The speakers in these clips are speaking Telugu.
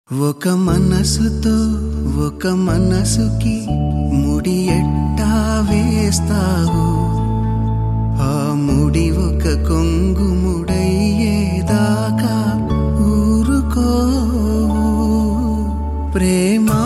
ఒక మనసుతో ఒక మనసుకి ముడి ఎట్టా వేస్తావు ఆ ముడి ఒక కొంగు ముడయ్యేదాకా ఊరుకో ప్రేమా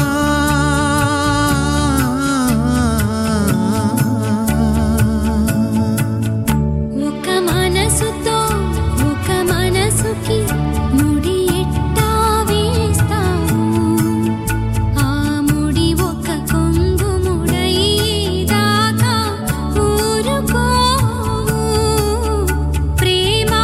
ఒక మనసుతో ఒక మనసుకి ముడి ఎట్టా వేస్తావు ఆ ముడి ఒక కొంగు ముడయ్యేదాకా ఊరుకో ప్రేమా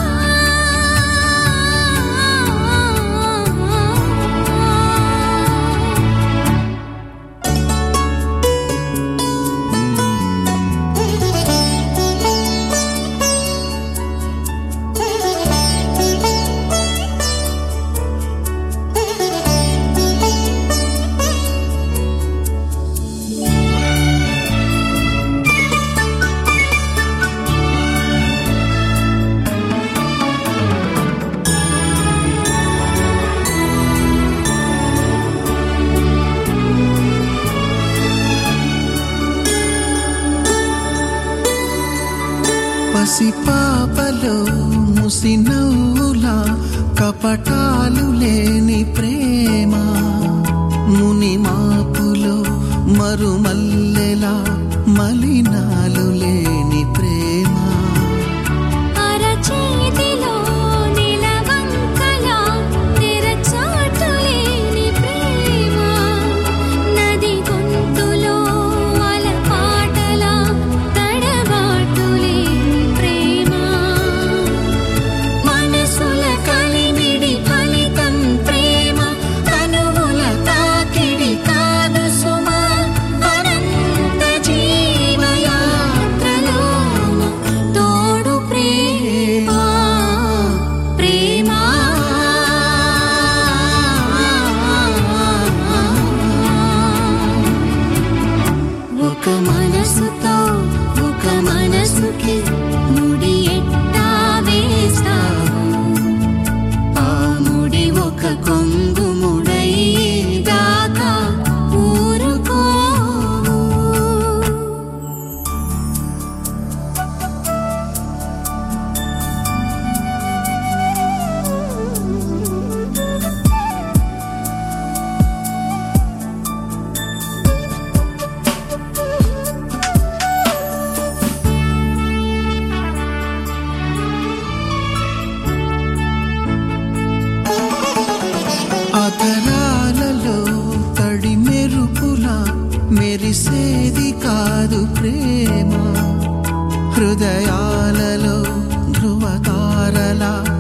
పసిపాపలో ముసినవ్వులా కపటాలు లేని ప్రేమ ముని మాపులో మరుమల్లెలా మలినాలు లేని ప్రేమ అరచేతిలో నిలవంకలా తెరచాటు లేని ప్రేమ నది గొంతులో అలపాటలా తడబాటు లేని ప్రేమ మనసుల కలిమిడి ఫలితం ప్రేమ తనువుల తాకిడి కాదు సుమా అనంత జీవయాత్రలోన తోడు ప్రేమ ప్రేమ ఒక మనసుతో ఒక మనసుకి ముడి ఎట్టా వేస్తావు ఆ ముడి ఒక కొంగు ముడయ్యేదాకా ఊరుకో అతరాలలో తడి మెరుపులా మెరిసేది కాదు ప్రేమ హృదయాలలో ధృవతారలా